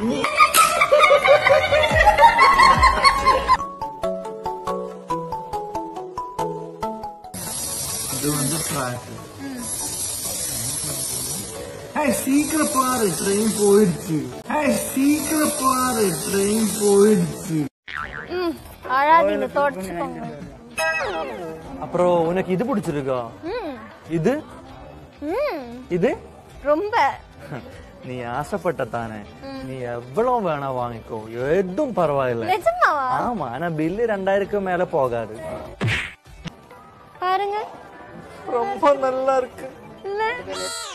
இது வந்து ட்ராக் ஏய் சீக்கிரம் பாரு ட்ரெயின் போயிடுச்சு ஏய் சீக்கிரம் பாரு ட்ரெயின் போயிடுச்சு ம் அழாதீங்க தொடச்சுக்கோங்க அப்புறம் உனக்கு இது பிடிச்சிருக்கா ம் இது ம் இது ரொம்ப நீ ஆசைப்பட்ட தானே நீ எவ்வளவு வேணா வாங்கிக்கோ எதுவும் பரவாயில்ல நிஜமாவா ஆமா ஆனா பில்லு ரெண்டாயிரத்துக்கு மேல போகாது பாருங்க ரொம்ப நல்லா இருக்கு இல்ல